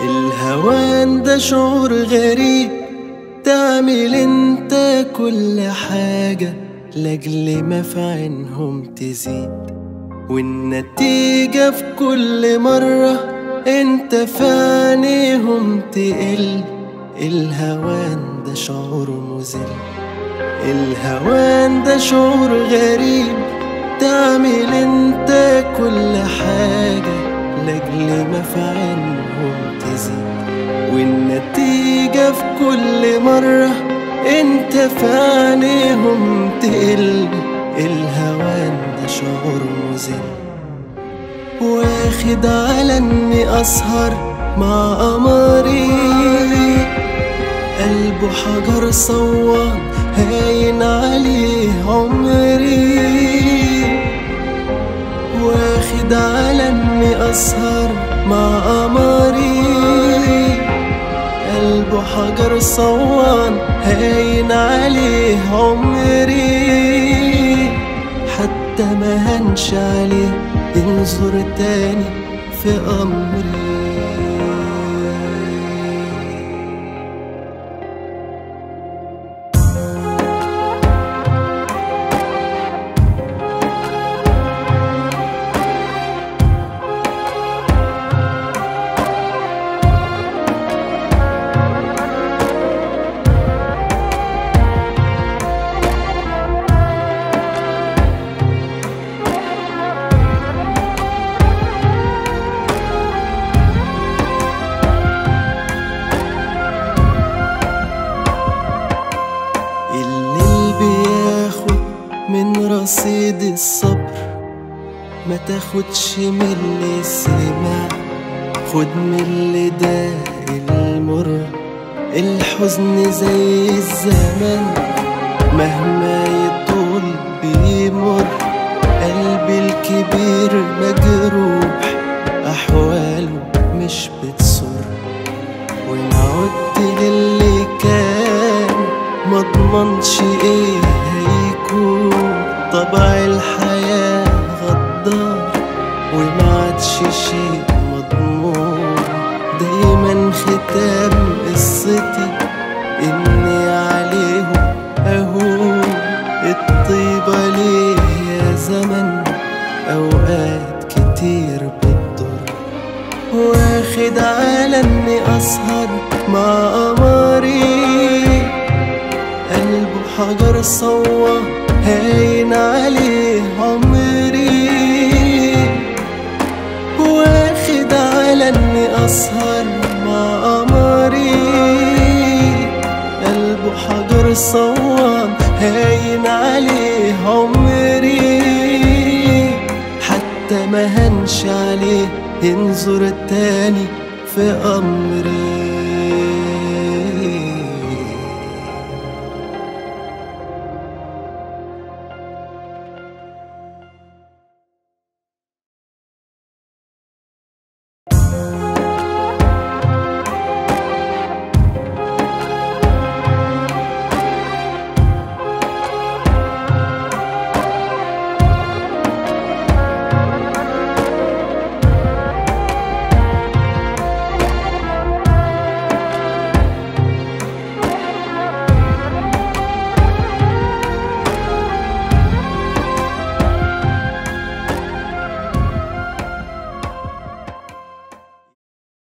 الهوان ده شعور غريب تعمل انت كل حاجة لاجل ما في عينهم تزيد والنتيجة في كل مرة انت في عينيهم تقل الهوان ده شعور مذل الهوان ده شعور غريب تعمل انت كل حاجة لاجل ما في عينهم تزيد والنتيجة في كل مرة انت في عينيهم تقل الهوان ده شعور مذل واخد على اني اسهر مع قمري قلبه حجر صوان هاين عليه عمري واخد على اني اسهر مع قمري قلبه حجر صوان هاين عليه عمري حتى ما هنش عليه انظر تاني في امري الليل بياخد من رصيد الصبر ما تاخدش من اللي سمع خد من اللي داق المر الحزن زي الزمن مهما يطول بيمر قلبي الكبير مجروح أحواله مش بتسر وإن عدت للي كان مضمنش ايه هيكون طبع الحياة غدار ومعادش شيء مضمون دايما ختام قصتي اني عليهم اهون الطيبة ليه يا زمن اوقات كتير بتضر واخد على اني اسهر مع قمري قلبه حجر صوى هاين عليه عمري واخد على اني اسهر مع قمري قلبه حجر صوان هاين عليه عمري حتى ما هنش عليه انظر تاني في امري